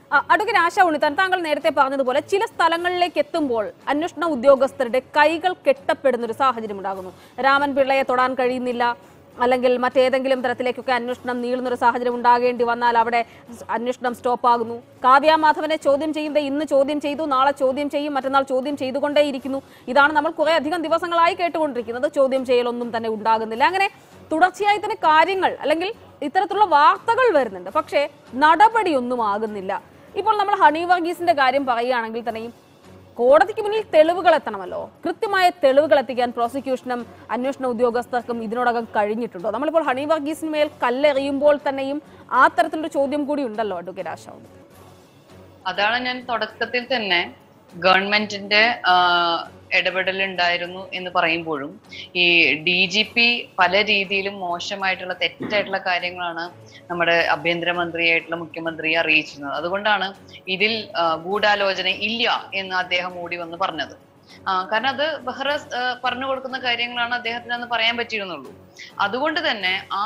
അ- advocate ആശ ഉണ്ണിത്താൻ താങ്കൾ നേരത്തെ പറഞ്ഞതുപോലെ ചില സ്ഥലങ്ങളിലേക്ക് എത്തുമ്പോൾ അന്വേഷണ ഉദ്യോഗസ്ഥരുടെ കൈകൾ കെട്ടപ്പെടുന്ന ഒരു സാഹചര്യം ഉണ്ടാകുന്നു രാമൻ പിള്ളയെ തൊടാൻ കഴിയുന്നില്ല അല്ലെങ്കിൽ മറ്റേതെങ്കിലും തരത്തിലേക്കൊക്കെ അന്വേഷണം നീളുന്ന ഒരു സാഹചര്യം ഉണ്ടാകേണ്ടി വന്നാൽ അവിടെ സ് അന്വേഷണം സ്റ്റോപ്പ് ആകുന്നു കാവ്യ മാധവനെ ചോദ്യം ചെയ്യുമ്പോൾ ഇന്ന് ചോദ്യം ചെയ്തു നാളെ ചോദ്യം ചെയ്യും മറ്റന്നാൾ ചോദ്യം ചെയ്തുകൊണ്ടേയിരിക്കുന്നു ഇതാണ് നമ്മൾ കുറെ അധികം ദിവസങ്ങളായി കേട്ടുകൊണ്ടിരിക്കുന്നത് ചോദ്യം ചെയ്യലൊന്നും തന്നെ ഉണ്ടാകുന്നില്ല അങ്ങനെ തുടർച്ചയായി തന്നെ കാര്യങ്ങൾ അല്ലെങ്കിൽ ഇത്തരത്തിലുള്ള വാർത്തകൾ വരുന്നുണ്ട് പക്ഷേ നടപടിയൊന്നും ആകുന്നില്ല ഇപ്പോൾ നമ്മൾ ഹണി വർഗീസിന്റെ കാര്യം പറയുകയാണെങ്കിൽ തന്നെയും കോടതിക്ക് മുന്നിൽ തെളിവുകൾ എത്തണമല്ലോ കൃത്യമായ തെളിവുകൾ എത്തിക്കാൻ പ്രോസിക്യൂഷനും അന്വേഷണ ഉദ്യോഗസ്ഥർക്കും ഇതിനോടകം കഴിഞ്ഞിട്ടുണ്ടോ നമ്മളിപ്പോൾ ഹണി വർഗീസിന് മേൽ കല്ലെറിയുമ്പോൾ തന്നെയും ആ തരത്തിലൊരു ചോദ്യം കൂടി ഉണ്ടല്ലോ അഡ്വക്കേറ്റ് ആശ അതാണ് ഞാൻ തുടക്കത്തിൽ തന്നെ ഗവൺമെന്റിന്റെ ഇടപെടൽ ഉണ്ടായിരുന്നു എന്ന് പറയുമ്പോഴും ഈ ഡി ജി പി പല രീതിയിലും മോശമായിട്ടുള്ള തെറ്റായിട്ടുള്ള കാര്യങ്ങളാണ് നമ്മുടെ ആഭ്യന്തരമന്ത്രിയായിട്ടുള്ള മുഖ്യമന്ത്രിയെ അറിയിച്ചിരുന്നത് അതുകൊണ്ടാണ് ഇതിൽ ആ, ഗൂഢാലോചന ഇല്ല എന്ന് അദ്ദേഹം ഓടി വന്ന് പറഞ്ഞത് ആ, കാരണം അത് ബെഹ്റ ആ, പറഞ്ഞു കൊടുക്കുന്ന കാര്യങ്ങളാണ് അദ്ദേഹത്തിന് അന്ന് പറയാൻ പറ്റിയിരുന്നുള്ളൂ അതുകൊണ്ട് തന്നെ ആ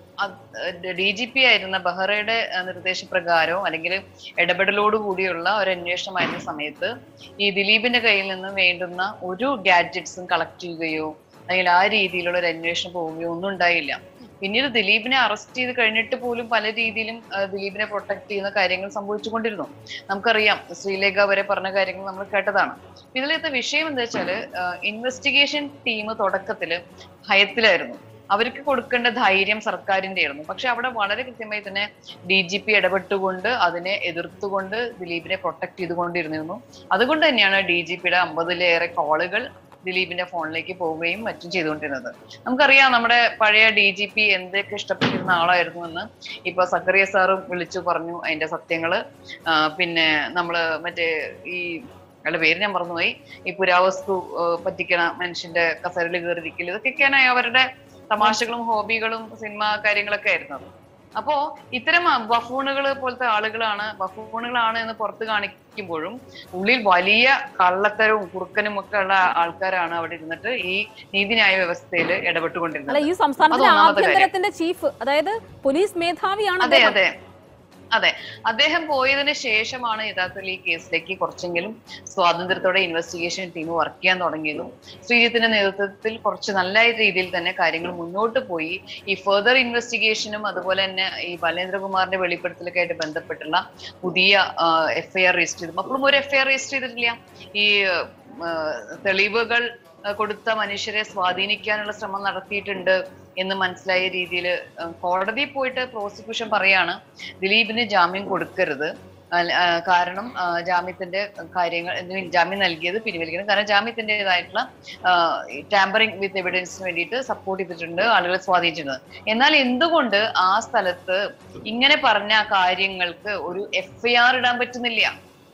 ഡി ജി പി ആയിരുന്ന ബെഹ്റയുടെ ആ, നിർദ്ദേശപ്രകാരവും അല്ലെങ്കിൽ ഇടപെടലോട് കൂടിയുള്ള ഒരു അന്വേഷണമായിരുന്ന സമയത്ത് ഈ ദിലീപിന്റെ കയ്യിൽ നിന്ന് വേണ്ടുന്ന ഒരു ഗാഡ്ജറ്റ്സും കളക്ട് ചെയ്യുകയോ അല്ലെങ്കിൽ ആ രീതിയിലുള്ള ഒരു അന്വേഷണം പോവുകയോ ഒന്നും ഉണ്ടായില്ല പിന്നീട് ദിലീപിനെ അറസ്റ്റ് ചെയ്ത് കഴിഞ്ഞിട്ട് പോലും പല രീതിയിലും ആ, ദിലീപിനെ പ്രൊട്ടക്ട് ചെയ്യുന്ന കാര്യങ്ങൾ സംഭവിച്ചുകൊണ്ടിരുന്നു നമുക്കറിയാം ശ്രീലേഖ വരെ പറഞ്ഞ കാര്യങ്ങൾ നമ്മൾ കേട്ടതാണ് ഇതിലത്തെ വിഷയം എന്താ വെച്ചാല് ഇൻവെസ്റ്റിഗേഷൻ ടീം തുടക്കത്തില് ഭയത്തിലായിരുന്നു അവർക്ക് കൊടുക്കേണ്ട ധൈര്യം സർക്കാരിന്റെ ആയിരുന്നു പക്ഷെ അവിടെ വളരെ കൃത്യമായി തന്നെ ഡി ജി പി ഇടപെട്ടുകൊണ്ട് അതിനെ എതിർത്തുകൊണ്ട് ദിലീപിനെ പ്രൊട്ടക്ട് ചെയ്തുകൊണ്ടിരുന്നിരുന്നു അതുകൊണ്ട് തന്നെയാണ് ഡി ജി പിയുടെ അമ്പതിലേറെ കോളുകൾ ദിലീപിന്റെ ഫോണിലേക്ക് പോവുകയും മറ്റും ചെയ്തുകൊണ്ടിരുന്നത് നമുക്കറിയാം നമ്മുടെ പഴയ ഡി ജി പി എന്തൊക്കെ ഇഷ്ടപ്പെട്ടിരുന്ന ആളായിരുന്നു എന്ന് ഇപ്പൊ സക്കറിയ സാറും വിളിച്ചു പറഞ്ഞു അതിന്റെ സത്യങ്ങള് ആ, പിന്നെ നമ്മള് മറ്റേ ഈ അയാളുടെ പേര് ഞാൻ മറന്നുപോയി ഈ പുരാവസ്തു ആ, പറ്റിക്കണ മനുഷ്യന്റെ കസേരയിൽ കയറിയിരിക്കൽ ഇതൊക്കെയൊക്കെയാണ് അവരുടെ തമാശകളും ഹോബികളും സിനിമ കാര്യങ്ങളൊക്കെ ആയിരുന്നു അത്. അപ്പോ ഇത്തരം ബഫൂണുകൾ പോലത്തെ ആളുകളാണ് ബഫൂണുകളാണ് എന്ന് പുറത്ത് കാണിക്കുമ്പോഴും ഉള്ളിൽ വലിയ കള്ളത്തരവും കുറുക്കനും ഒക്കെ ഉള്ള ആൾക്കാരാണ് അവിടെ ഇരുന്നിട്ട് ഈ നീതിന്യായ വ്യവസ്ഥയിൽ അല്ല ഇടപെട്ടുകൊണ്ടിരുന്നത് ഈ സംസ്ഥാനത്തിലെ അത് ഒന്നാമത്തെ കാര്യം. ആഭ്യന്തരത്തിന്റെ ചീഫ് അതായത് പോലീസ് മേധാവിയാണ് അതെ അദ്ദേഹം. അതെ അതെ അദ്ദേഹം പോയതിന് ശേഷമാണ് യഥാർത്ഥത്തിൽ ഈ കേസിലേക്ക് കുറച്ചെങ്കിലും സ്വാതന്ത്ര്യത്തോടെ ഇൻവെസ്റ്റിഗേഷൻ ടീം വർക്ക് ചെയ്യാൻ തുടങ്ങിയതും ശ്രീജിത്തിന്റെ നേതൃത്വത്തിൽ കുറച്ച് നല്ല രീതിയിൽ തന്നെ കാര്യങ്ങൾ മുന്നോട്ട് പോയി ഈ ഫെർദർ ഇൻവെസ്റ്റിഗേഷനും അതുപോലെ തന്നെ ഈ ബാലേന്ദ്രകുമാറിന്റെ വെളിപ്പെടുത്തലൊക്കെ ആയിട്ട് ബന്ധപ്പെട്ടുള്ള പുതിയ എഫ്ഐആർ രജിസ്റ്റർ ചെയ്തു അപ്പോഴും ഒരു എഫ്ഐആർ രജിസ്റ്റർ ചെയ്തിട്ടില്ല ഈ ആ, തെളിവുകൾ ആ, കൊടുത്ത മനുഷ്യരെ സ്വാധീനിക്കാനുള്ള ശ്രമം നടത്തിയിട്ടുണ്ട് എന്ന് മനസ്സിലായ രീതിയിൽ കോടതി പോയിട്ട് പ്രോസിക്യൂഷൻ പറയാണ് ദിലീപിന് ജാമ്യം കൊടുക്കരുത് അല്ല- ആ, കാരണം ആ, ജാമ്യത്തിന്റെ കാര്യങ്ങൾ I mean, ജാമ്യം നൽകിയത് പിൻവലിക്കണം കാരണം ജാമ്യത്തിൻ്റെതായിട്ടുള്ള ടാമ്പറിംഗ് വിത്ത് എവിഡൻസിന് വേണ്ടിയിട്ട് സപ്പോർട്ട് ചെയ്തിട്ടുണ്ട് ആളുകളെ സ്വാധീനിച്ചിട്ടുണ്ട് എന്നാൽ എന്തുകൊണ്ട് ആ സ്ഥലത്ത് ഇങ്ങനെ പറഞ്ഞ കാര്യങ്ങൾക്ക് ഒരു എഫ്ഐആർ ഇടാൻ പറ്റുന്നില്ല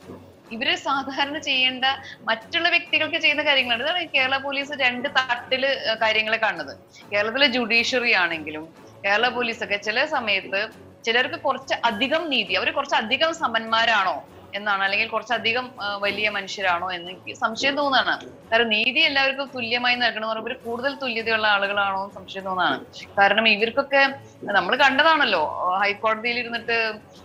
ഇവര് സാധാരണ ചെയ്യേണ്ട മറ്റുള്ള വ്യക്തികൾക്ക് ചെയ്യുന്ന കാര്യങ്ങളാണ് ഇതാണ് ഈ കേരള പോലീസ് രണ്ട് തട്ടില് ഏഹ് കാര്യങ്ങളെ കാണുന്നത് കേരളത്തിലെ ജുഡീഷ്യറി ആണെങ്കിലും കേരള പോലീസ് ഒക്കെ ചില സമയത്ത് ചിലർക്ക് കുറച്ച് അധികം നീതി അവർ കുറച്ച് അധികം സമന്മാരാണോ എന്നാണ് അല്ലെങ്കിൽ കുറച്ചധികം ആ, വലിയ മനുഷ്യരാണോ എന്ന് എനിക്ക് സംശയം തോന്നുകയാണ് കാരണം നീതി എല്ലാവർക്കും തുല്യമായി നൽകണമെന്ന് പറയുമ്പോൾ ഇവര് കൂടുതൽ തുല്യതയുള്ള ആളുകളാണോ എന്ന് സംശയം തോന്നുകയാണ് കാരണം ഇവർക്കൊക്കെ നമ്മൾ കണ്ടതാണല്ലോ ഹൈക്കോടതിയിൽ ഇരുന്നിട്ട്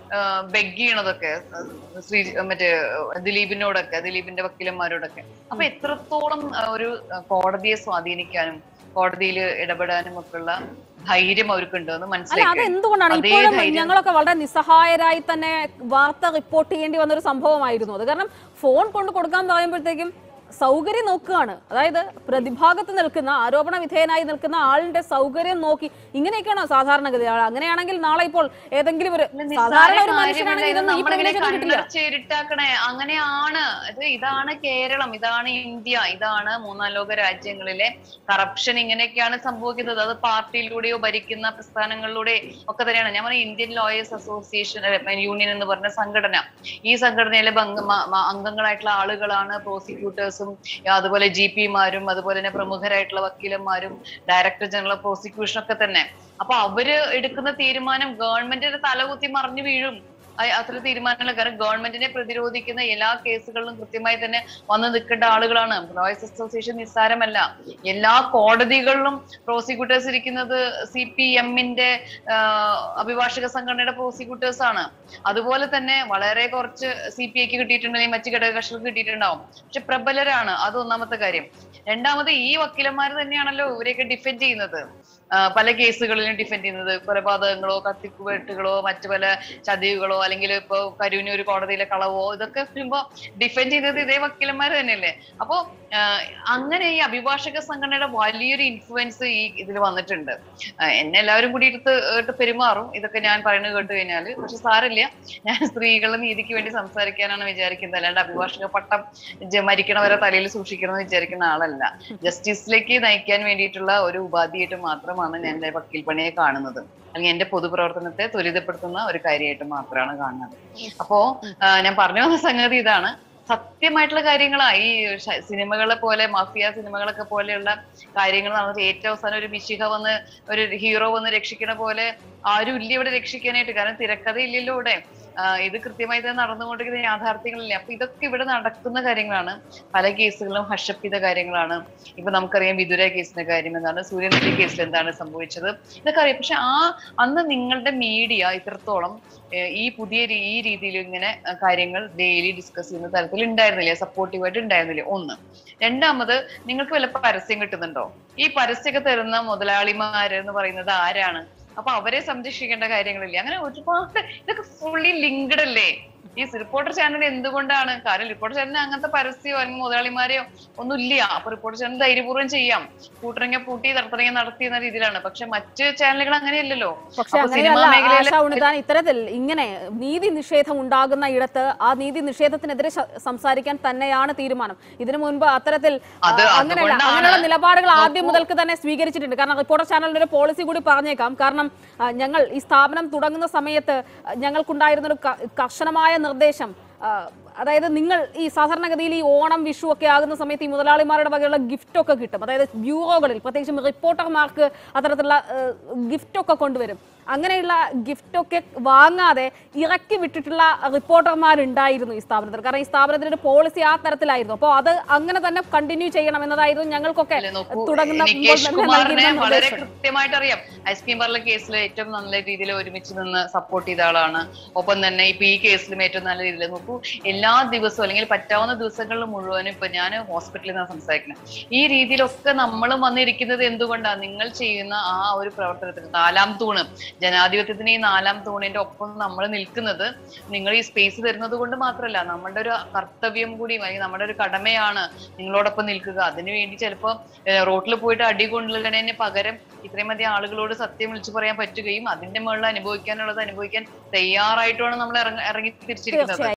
ബെഗ് ചെയ്യണതൊക്കെ ആ, ശ്രീ മറ്റേ ആ, ദിലീപിനോടൊക്കെ ദിലീപിന്റെ വക്കീലന്മാരോടൊക്കെ അപ്പൊ എത്രത്തോളം ആ, ഒരു ആ, കോടതിയെ സ്വാധീനിക്കാനും കോടതിയിൽ ഇടപെടാനും ഒക്കെ ഉള്ള ധൈര്യം അവർക്കുണ്ട് എന്ന് അല്ല മനസ്സിലാക്കി അത് എന്തുകൊണ്ടാണ് അതേ ഇപ്പോഴും ധൈര്യം- ഞങ്ങളൊക്കെ വളരെ നിസ്സഹായരായി തന്നെ വാർത്ത റിപ്പോർട്ട് ചെയ്യേണ്ടി വന്ന ഒരു സംഭവമായിരുന്നു അത് കാരണം ഫോൺ കൊണ്ട് കൊടുക്കാൻ പറയുമ്പോഴത്തേക്കും സൗകര്യം നോക്കുകയാണ് അതായത് പ്രതിഭാഗത്ത് നിൽക്കുന്ന ആരോപണ വിധേയനായി നിൽക്കുന്ന ആളിന്റെ സൗകര്യം നോക്കി ഇങ്ങനെയൊക്കെയാണോ സാധാരണഗതി അങ്ങനെയാണെങ്കിൽ നാളെ ഇപ്പോൾ ഏതെങ്കിലും ഒരു ഇല്ല, സാധാരണ ഒരു നിസ്സാര മനുഷ്യനാണെങ്കിൽ കാര്യമല്ല. ഇതൊന്നും ഈ നമ്മളിങ്ങനെ പ്രിവിലേജ് കിട്ടില്ല കണ്ണടച്ചിരുട്ടാക്കണേ അങ്ങനെയാണ് ഇത് ഇതാണ് കേരളം ഇതാണ് ഇന്ത്യ ഇതാണ് മൂന്നാം ലോക രാജ്യങ്ങളിലെ കറപ്ഷൻ ഇങ്ങനെയൊക്കെയാണ് സംഭവിക്കുന്നത് അത് പാർട്ടിയിലൂടെയോ ഭരിക്കുന്ന പ്രസ്ഥാനങ്ങളിലൂടെ ഒക്കെ തന്നെയാണ് ഞാൻ പറഞ്ഞ ഇന്ത്യൻ ലോയേഴ്സ് അസോസിയേഷൻ യൂണിയൻ എന്ന് പറഞ്ഞ സംഘടന ഈ സംഘടനയിലെ ഭംഗ- മ- മ- അംഗങ്ങളായിട്ടുള്ള ആളുകളാണ് പ്രോസിക്യൂട്ടേഴ്സും അതുപോലെ ജി പിമാരും അതുപോലെ തന്നെ പ്രമുഖരായിട്ടുള്ള വക്കീലന്മാരും ഡയറക്ടർ ജനറൽ പ്രോസിക്യൂഷൻ ഒക്കെ തന്നെ അപ്പൊ അവര് എടുക്കുന്ന തീരുമാനം ഗവൺമെന്റിന്റെ തലകുത്തി മറിഞ്ഞു വീഴും അ- അത്ര തീരുമാനങ്ങൾ കാരണം ഗവൺമെന്റിനെ പ്രതിരോധിക്കുന്ന എല്ലാ കേസുകളിലും കൃത്യമായി തന്നെ വന്ന് നിൽക്കേണ്ട ആളുകളാണ് ലോയേഴ്സ് അസോസിയേഷൻ നിസ്സാരമല്ല എല്ലാ കോടതികളിലും പ്രോസിക്യൂട്ടേഴ്സ് ഇരിക്കുന്നത് സി പി എമ്മിന്റെ അഭിഭാഷക സംഘടനയുടെ പ്രോസിക്യൂട്ടേഴ്സ് ആണ് അതുപോലെ തന്നെ വളരെ കുറച്ച് സി പി ഐക്ക് കിട്ടിയിട്ടുണ്ടെങ്കിൽ മറ്റു ഘടകകക്ഷികൾക്ക് കിട്ടിയിട്ടുണ്ടാവും പക്ഷെ പ്രബലരാണ് അത് ഒന്നാമത്തെ കാര്യം രണ്ടാമത് ഈ വക്കീലന്മാർ തന്നെയാണല്ലോ ഇവരെയൊക്കെ ഡിഫെൻഡ് ചെയ്യുന്നത് ആ, പല കേസുകളിലും ഡിഫെൻഡ് ചെയ്യുന്നത് കൊലപാതകങ്ങളോ കത്തിക്കുവെട്ടുകളോ മറ്റു പല ചതിവുകളോ അല്ലെങ്കിൽ ഇപ്പൊ കരൂനൂർ കോടതിയിലെ കളവോ ഇതൊക്കെ വരുമ്പോ ഡിഫെൻഡ് ചെയ്യുന്നത് ഇതേ വക്കീലന്മാർ തന്നെയല്ലേ അപ്പോ ആ, അങ്ങനെ ഈ അഭിഭാഷക സംഘടനയുടെ വലിയൊരു ഇൻഫ്ലുവൻസ് ഈ ഇതിൽ വന്നിട്ടുണ്ട് ആ, എന്നെ എല്ലാവരും കൂടി എടുത്ത് ഇട്ട് പെരുമാറും ഇതൊക്കെ ഞാൻ പറയുന്നത് കേട്ട് കഴിഞ്ഞാല് പക്ഷെ സാരില്ല ഞാൻ സ്ത്രീകളുടെ നീതിക്ക് വേണ്ടി സംസാരിക്കാനാണ് വിചാരിക്കുന്നത് അല്ലാണ്ട് അഭിഭാഷക പട്ടം ജ- മരിക്കണവരെ തലയിൽ സൂക്ഷിക്കണം എന്ന് വിചാരിക്കുന്ന ആളല്ല ജസ്റ്റിസിലേക്ക് നയിക്കാൻ വേണ്ടിയിട്ടുള്ള ഒരു ഉപാധിയായിട്ട് മാത്രമാണ് ഞാൻ എന്റെ വക്കീൽ പണിയെ കാണുന്നത് അല്ലെങ്കിൽ എന്റെ പൊതുപ്രവർത്തനത്തെ ത്വരിതപ്പെടുത്തുന്ന ഒരു കാര്യമായിട്ട് മാത്രമാണ് കാണുന്നത് അപ്പോ ആ, ഞാൻ പറഞ്ഞു വന്ന സംഗതി ഇതാണ് സത്യമായിട്ടുള്ള കാര്യങ്ങളാ ഈ ഷ- സിനിമകളെ പോലെ മാഫിയ സിനിമകളൊക്കെ പോലെയുള്ള കാര്യങ്ങൾ നടന്നിട്ട് ഏറ്റവും അവസാനം ഒരു മിശിഹ വന്ന് ഒരു ഹീറോ വന്ന് രക്ഷിക്കണ പോലെ ആരും ഇല്ല ഇവിടെ രക്ഷിക്കാനായിട്ട് കാരണം തിരക്കഥ ഇല്ലല്ലോ ഇവിടെ ആ, ഇത് കൃത്യമായി തന്നെ നടന്നുകൊണ്ടിരിക്കുന്ന യാഥാർത്ഥ്യങ്ങളില്ലേ അപ്പൊ ഇതൊക്കെ ഇവിടെ നടക്കുന്ന കാര്യങ്ങളാണ് പല കേസുകളും ഹർഷപ്പിത കാര്യങ്ങളാണ് ഇപ്പൊ നമുക്കറിയാം വിദുര കേസിന്റെ കാര്യം എന്താണ് സൂര്യനെല്ലി കേസിൽ എന്താണ് സംഭവിച്ചത് ഇതൊക്കെ അറിയാം പക്ഷെ ആ അന്ന് നിങ്ങളുടെ മീഡിയ ഇത്രത്തോളം ഏഹ്, ഈ പുതിയ രീ- ഈ രീതിയിൽ ഇങ്ങനെ അഹ് കാര്യങ്ങൾ ഡെയിലി ഡിസ്കസ് ചെയ്യുന്ന തരത്തിൽ ഉണ്ടായിരുന്നില്ല സപ്പോർട്ടീവായിട്ട് ഉണ്ടായിരുന്നില്ല ഒന്ന് രണ്ടാമത് നിങ്ങൾക്ക് വല്ല പരസ്യം കിട്ടുന്നുണ്ടോ ഈ പരസ്യമൊക്കെ തരുന്ന മുതലാളിമാര് എന്ന് പറയുന്നത് ആരാണ് അപ്പൊ അവരെ സംരക്ഷിക്കേണ്ട കാര്യങ്ങളില്ലേ അങ്ങനെ ഒരുപാട് ഇതൊക്കെ ഫുള്ളി ലിങ്ക്ഡ് അല്ലേ ഈ റിപ്പോർട്ടർ ചാനൽ എന്തുകൊണ്ടാണ് കാരണം റിപ്പോർട്ടർ ചാനലിന് അങ്ങനത്തെ പരസ്യമോ അല്ലെങ്കിൽ മുതലാളിമാരെയോ ഒന്നും ഇല്ല അപ്പൊ റിപ്പോർട്ടർ ചാനൽ ധൈര്യപൂർവ്വം ചെയ്യാം കൂട്ടരങ്ങ പൂട്ടി തടത്തരങ്ങ നടത്തി എന്ന രീതിയിലാണ് പക്ഷെ മറ്റ് ചാനലുകൾ അങ്ങനെയല്ലല്ലോ പക്ഷെ അപ്പൊ സിനിമാ അങ്ങനെയല്ല മേഖലയിലെ ആശ ഉണിതാൻ ഇത്തരത്തിൽ ഇങ്ങനെ നീതി നിഷേധം ഉണ്ടാകുന്ന ഇടത്ത് ആ നീതി നിഷേധത്തിനെതിരെ ശ- സംസാരിക്കാൻ തന്നെയാണ് തീരുമാനം ഇതിനു മുൻപ് അത്തരത്തിൽ ആ, അത് അങ്ങനെയല്ല അതുകൊണ്ടാണ് അങ്ങനെയുള്ള നിലപാടുകൾ ആദ്യം നോക്കൂ. മുതൽക്ക് തന്നെ സ്വീകരിച്ചിട്ടുണ്ട് കാരണം റിപ്പോർട്ടർ ചാനലിന്റെ ഒരു പോളിസി കൂടി പറഞ്ഞേക്കാം കാരണം ആ, ഞങ്ങൾ ഈ സ്ഥാപനം തുടങ്ങുന്ന സമയത്ത് ആ, ഞങ്ങൾക്കുണ്ടായിരുന്ന ഒരു ക- കർശനമായ നിർദ്ദേശം ആ, അതായത് നിങ്ങൾ ഈ സാധാരണഗതിയിൽ ഈ ഓണം വിഷു ഒക്കെ ആകുന്ന സമയത്ത് ഈ മുതലാളിമാരുടെ വകയുള്ള ഗിഫ്റ്റ് ഒക്കെ കിട്ടും അതായത് ബ്യൂറോകളിൽ പ്രത്യേകിച്ചും റിപ്പോർട്ടർമാർക്ക് അത്തരത്തിലുള്ള ഗിഫ്റ്റ് ഒക്കെ കൊണ്ടുവരും അങ്ങനെയുള്ള ഗിഫ്റ്റ് ഒക്കെ വാങ്ങാതെ ഇറക്കി വിട്ടിട്ടുള്ള റിപ്പോർട്ടർമാരുണ്ടായിരുന്നു ഈ സ്ഥാപനത്തിൽ കാരണം ഈ സ്ഥാപനത്തിന്റെ ഒരു പോളിസി ആ തരത്തിലായിരുന്നു അപ്പോൾ അത് അങ്ങനെ തന്നെ കണ്ടിന്യൂ ചെയ്യണം എന്നതായിരുന്നു ഞങ്ങൾക്കൊക്കെ അല്ലേ, നോക്കൂ, തുടങ്ങുന്ന നികേഷ് മുൻപ് കുമാറിനെ നൽകിയിരുന്ന വളരെ നിർദ്ദേശം. കൃത്യമായിട്ട് അറിയാം ഐസ്ക്രീം പാർലർ കേസിൽ ഏറ്റവും നല്ല രീതിയിൽ ഒരുമിച്ച് നിന്ന് സപ്പോർട്ട് ചെയ്ത ആളാണ് ഒപ്പം തന്നെ ഇപ്പൊ ഈ കേസിലും ഏറ്റവും നല്ല രീതിയിൽ നോക്കൂ എല്ലാ ദിവസവും അല്ലെങ്കിൽ പറ്റാവുന്ന ദിവസങ്ങളിൽ മുഴുവനും ഇപ്പൊ ഞാൻ ഹോസ്പിറ്റലിൽ നിന്നാണ് സംസാരിക്കുന്നത് ഈ രീതിയിലൊക്കെ നമ്മളും വന്നിരിക്കുന്നത് എന്തുകൊണ്ടാണ് നിങ്ങൾ ചെയ്യുന്ന ആ ഒരു പ്രവർത്തനത്തിന് നാലാം തൂണ് ജനാധിപത്യത്തിന് ഈ നാലാം തൂണിന്റെ ഒപ്പം നമ്മൾ നിൽക്കുന്നത് നിങ്ങൾ ഈ സ്പേസ് തരുന്നത് കൊണ്ട് മാത്രമല്ല നമ്മുടെ ഒരു കർത്തവ്യം കൂടി അല്ലെങ്കിൽ നമ്മുടെ ഒരു കടമയാണ് നിങ്ങളോടൊപ്പം നിൽക്കുക അതിനു വേണ്ടി ചിലപ്പോ റോട്ടിൽ പോയിട്ട് അടി കൊണ്ടുള്ളതിന് പകരം ഇത്രയും അധികം ആളുകളോട് സത്യം വിളിച്ചു പറയാൻ പറ്റുകയും അതിന്റെ മുകളിൽ അനുഭവിക്കാനുള്ളത് അനുഭവിക്കാൻ തയ്യാറായിട്ടുമാണ് നമ്മൾ ഇറങ്ങി ഇറങ്ങി തിരിച്ചിരിക്കുന്നത് തീർച്ചയായും